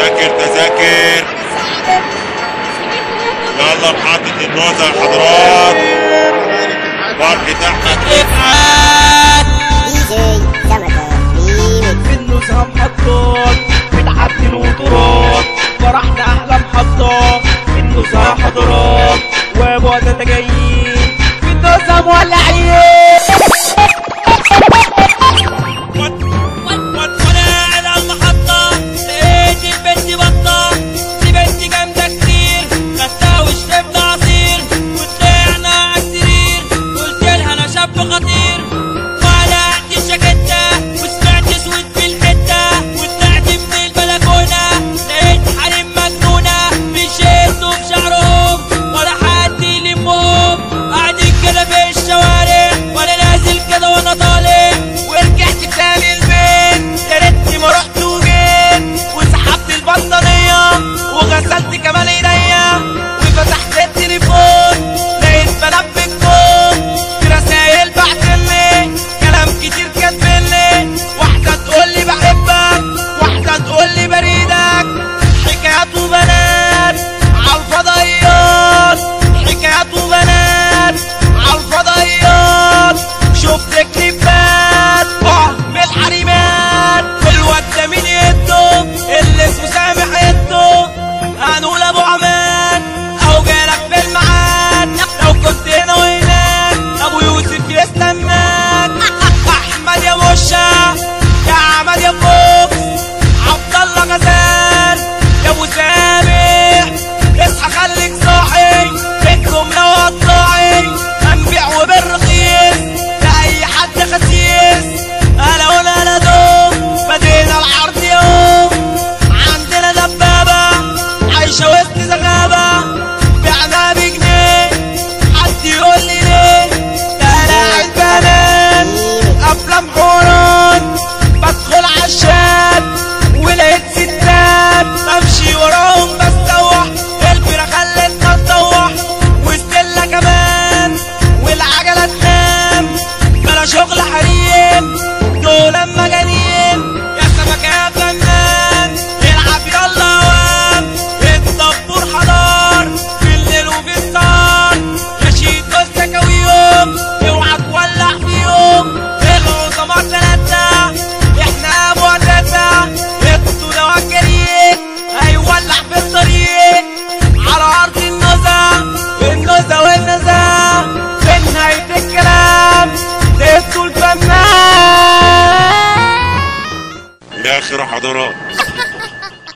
تذاكر تذاكر يلا محطة النوزة يا حضرات بارك احمد رفعت دي جي سمكة ريميكس في النزهة محطات بتعدي الوترات فرحنا أحلى محطة في النزهة حضرات وبعدة جايين في النزهة مولعين وانا على المحطة لقيت البنت بطة دي بنت جامدة كتير خدتها وشربت عصير وطلعنا على السرير قلت لها انا شاب خطير وقلعت الجاكيتة وسمعت صوت في الحتة وطلعت من البلكونة لقيت حريم مجنونة بيشدوا بشعرهم ولا حد يلمهم قاعدين كده في الشوارع وانا نازل كده وانا طالع ورجعت تاني البيت يا ريتني ما رحت وجيت وسحبت البطانية وغسلت كمان ايديا وفتحت التليفون لقيت بنام في الكون في رسايل بعتلي كلام كتير كاتبلي واحدة تقولي بحبك واحدة تقولي بريدك حكايات وبنات عالفضائيات حكايات وبنات عالفضائيات شفت كليبات اه من الحريمات الواد ده مين يده اللي اسمه سامح يده هنقول ابو عمان او جالك في الميعاد لو كنت هنا وهناك ابو يوسف يستناك احمد يا مشا يا عماد يا فوكس عبد الله غزال يا ابو سامح اصحى خليك صاحي انكم لو هتطاعي هنبيع وبالرخيص لاي حد خسيس انا ولا انا دوم بدينا العرض يوم عندنا دبابة عايشة وسط زغابة بعنا بجنيه حد يقول لي ليه طالع البنات افلام حورات بدخل عالشات ولقيت ستات امشي وراهم بستوح الفرا خلتنا نطوح وستيلا كمان والعجلة تنام بلا شغل حريم دول مجانين يا سمكة يا فنان العب يلا وام الدبور حضار في الليل وفي النهار رشيد وسطك ويوم اوعى تولع فيهم العظماء ثلاثة احنا معتدة انتوا لو عالجريء هيولع في الطريق على ارض النزهة النزهة والنزهة في نهاية الكلام لقيتوا الفنان الاخر يا حضرات